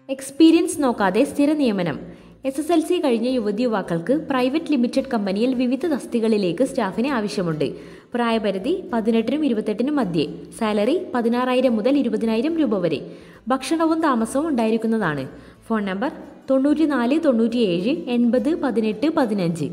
experience നോക്കാതെ സ്ഥിര നിയമനം എസ് എസ് എൽ സി കഴിഞ്ഞ യുവതി യുവാക്കൾക്ക് പ്രൈവറ്റ് ലിമിറ്റഡ് കമ്പനിയിൽ വിവിധ തസ്തികളിലേക്ക് സ്റ്റാഫിനെ ആവശ്യമുണ്ട് പ്രായപരിധി പതിനെട്ടിനും ഇരുപത്തെട്ടിനും മധ്യേ സാലറി പതിനാറായിരം മുതൽ ഇരുപതിനായിരം രൂപ വരെ ഭക്ഷണവും താമസവും ഉണ്ടായിരിക്കുന്നതാണ് ഫോൺ നമ്പർ തൊണ്ണൂറ്റിനാല് തൊണ്ണൂറ്റിയേഴ് എൺപത് പതിനെട്ട് പതിനഞ്ച്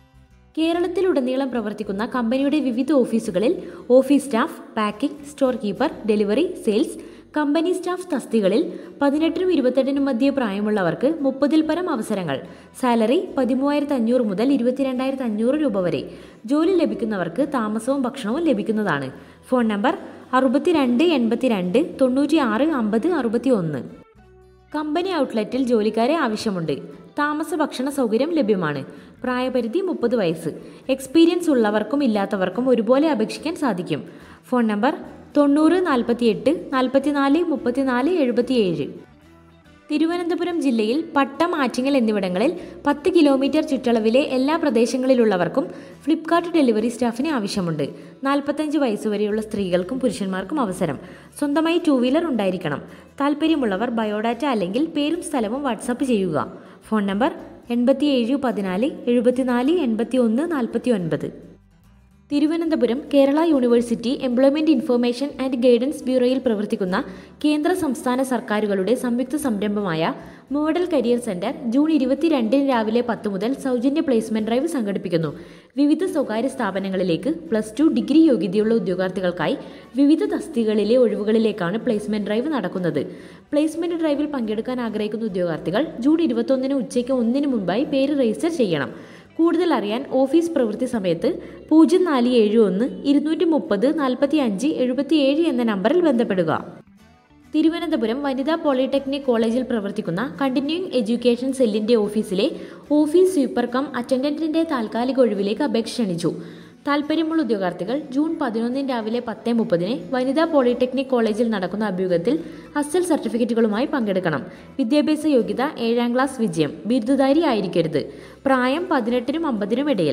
കേരളത്തിലുടനീളം പ്രവർത്തിക്കുന്ന കമ്പനിയുടെ വിവിധ ഓഫീസുകളിൽ office staff packing store keeper delivery sales company staff തസ്തികളിൽ പതിനെട്ടിനും ഇരുപത്തെട്ടിനും മധ്യേ പ്രായമുള്ളവർക്ക് മുപ്പതിൽ പരം അവസരങ്ങൾ സാലറി പതിമൂവായിരത്തി അഞ്ഞൂറ് മുതൽ ഇരുപത്തിരണ്ടായിരത്തി അഞ്ഞൂറ് രൂപ വരെ ജോലി ലഭിക്കുന്നവർക്ക് താമസവും ഭക്ഷണവും ലഭിക്കുന്നതാണ് ഫോൺ നമ്പർ അറുപത്തിരണ്ട് എൺപത്തിരണ്ട് തൊണ്ണൂറ്റി ആറ് അമ്പത് അറുപത്തി ഒന്ന് കമ്പനി ഔട്ട്ലെറ്റിൽ ജോലിക്കാരെ ആവശ്യമുണ്ട് താമസ ഭക്ഷണ സൗകര്യം ലഭ്യമാണ് പ്രായപരിധി മുപ്പത് വയസ്സ് എക്സ്പീരിയൻസ് ഉള്ളവർക്കും ഇല്ലാത്തവർക്കും ഒരുപോലെ അപേക്ഷിക്കാൻ സാധിക്കും ഫോൺ നമ്പർ തൊണ്ണൂറ് നാൽപ്പത്തിയെട്ട് നാൽപ്പത്തിനാല് മുപ്പത്തിനാല് എഴുപത്തിയേഴ് തിരുവനന്തപുരം ജില്ലയിൽ പട്ടം ആറ്റിങ്ങൽ എന്നിവിടങ്ങളിൽ പത്ത് കിലോമീറ്റർ ചുറ്റളവിലെ എല്ലാ പ്രദേശങ്ങളിലുള്ളവർക്കും ഫ്ലിപ്കാർട്ട് ഡെലിവറി സ്റ്റാഫിന് ആവശ്യമുണ്ട് നാൽപ്പത്തഞ്ച് വയസ്സുവരെയുള്ള സ്ത്രീകൾക്കും പുരുഷന്മാർക്കും അവസരം സ്വന്തമായി ടൂ വീലർ ഉണ്ടായിരിക്കണം താല്പര്യമുള്ളവർ ബയോഡാറ്റ അല്ലെങ്കിൽ പേരും സ്ഥലവും വാട്സാപ്പ് ചെയ്യുക ഫോൺ നമ്പർ എൺപത്തിയേഴ് പതിനാല് എഴുപത്തിനാല് എൺപത്തി ഒന്ന് നാൽപ്പത്തി ഒൻപത് Thiruvananthapuram Kerala university employment information and guidance ബ്യൂറോയിൽ പ്രവർത്തിക്കുന്ന കേന്ദ്ര സംസ്ഥാന സർക്കാരുകളുടെ സംയുക്ത സംരംഭമായ മോഡൽ കരിയർ സെന്റർ ജൂൺ ഇരുപത്തിരണ്ടിന് രാവിലെ പത്ത് മുതൽ സൗജന്യ പ്ലേസ്മെന്റ് ഡ്രൈവ് സംഘടിപ്പിക്കുന്നു വിവിധ സ്വകാര്യ സ്ഥാപനങ്ങളിലേക്ക് പ്ലസ് ടു ഡിഗ്രി യോഗ്യതയുള്ള ഉദ്യോഗാർത്ഥികൾക്കായി വിവിധ തസ്തികകളിലെ ഒഴിവുകളിലേക്കാണ് പ്ലേസ്മെന്റ് ഡ്രൈവ് നടക്കുന്നത് പ്ലേസ്മെന്റ് ഡ്രൈവിൽ പങ്കെടുക്കാൻ ആഗ്രഹിക്കുന്ന ഉദ്യോഗാർത്ഥികൾ ജൂൺ ഇരുപത്തൊന്നിന് ഉച്ചയ്ക്ക് ഒന്നിന് മുമ്പായി പേര് രജിസ്റ്റർ ചെയ്യണം കൂടുതൽ അറിയാൻ ഓഫീസ് പ്രവൃത്തി സമയത്ത് പൂജ്യം നാല് ഏഴ് ഒന്ന് ഇരുന്നൂറ്റി മുപ്പത് നാൽപ്പത്തി അഞ്ച് എഴുപത്തിയേഴ് എന്ന നമ്പറിൽ ബന്ധപ്പെടുക തിരുവനന്തപുരം വനിതാ പോളിടെക്നിക് കോളേജിൽ പ്രവർത്തിക്കുന്ന കണ്ടിന്യൂയിങ് എഡ്യൂക്കേഷൻ സെല്ലിന്റെ ഓഫീസിലെ ഓഫീസ് സ്വീപ്പർ കം അറ്റൻഡന്റിന്റെ താൽക്കാലിക ഒഴിവിലേക്ക് അപേക്ഷ ക്ഷണിച്ചു താൽപ്പര്യമുള്ള ഉദ്യോഗാർത്ഥികൾ ജൂൺ പതിനൊന്നിന് രാവിലെ പത്ത് മുപ്പതിന് വനിതാ പോളിടെക്നിക് കോളേജിൽ നടക്കുന്ന അഭ്യൂഹത്തിൽ അസൽ സർട്ടിഫിക്കറ്റുകളുമായി പങ്കെടുക്കണം വിദ്യാഭ്യാസ യോഗ്യത ഏഴാം ക്ലാസ് വിജയം ബിരുദധാരി ആയിരിക്കരുത് പ്രായം പതിനെട്ടിനും അമ്പതിനും ഇടയിൽ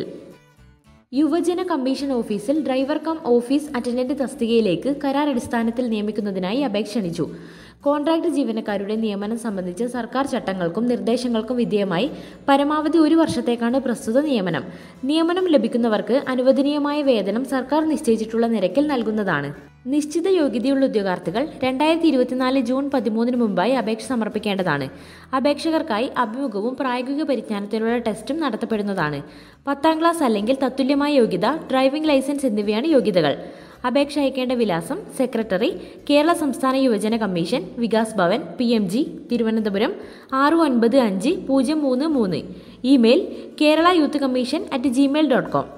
യുവജന കമ്മീഷൻ ഓഫീസിൽ ഡ്രൈവർ കം ഓഫീസ് അറ്റൻഡന്റ് തസ്തികയിലേക്ക് കരാർ അടിസ്ഥാനത്തിൽ നിയമിക്കുന്നതിനായി അപേക്ഷ ക്ഷണിച്ചു കോൺട്രാക്ട് ജീവനക്കാരുടെ നിയമനം സംബന്ധിച്ച് സർക്കാർ ചട്ടങ്ങൾക്കും നിർദ്ദേശങ്ങൾക്കും വിധേയമായി പരമാവധി ഒരു വർഷത്തേക്കാണ് പ്രസ്തുത നിയമനം നിയമനം ലഭിക്കുന്നവർക്ക് അനുവദനീയമായ വേതനം സർക്കാർ നിശ്ചയിച്ചിട്ടുള്ള നിരക്കിൽ നൽകുന്നതാണ് നിശ്ചിത യോഗ്യതയുള്ള ഉദ്യോഗാർത്ഥികൾ രണ്ടായിരത്തി ഇരുപത്തിനാല് ജൂൺ പതിമൂന്നിന് മുമ്പായി അപേക്ഷ സമർപ്പിക്കേണ്ടതാണ് അപേക്ഷകർക്കായി അഭിമുഖവും പ്രായോഗിക പരിജ്ഞാനത്തിലുള്ള ടെസ്റ്റും നടത്തപ്പെടുന്നതാണ് പത്താം ക്ലാസ് അല്ലെങ്കിൽ തത്തുല്യമായ യോഗ്യത ഡ്രൈവിംഗ് ലൈസൻസ് എന്നിവയാണ് യോഗ്യതകൾ അപേക്ഷ അയക്കേണ്ട വിലാസം സെക്രട്ടറി കേരള സംസ്ഥാന യുവജന commission Vikas Bhavan P M G Thiruvananthapuram ആറ് ഒൻപത് അഞ്ച് പൂജ്യം മൂന്ന് മൂന്ന് email Kerala youth commission at Gmail dot com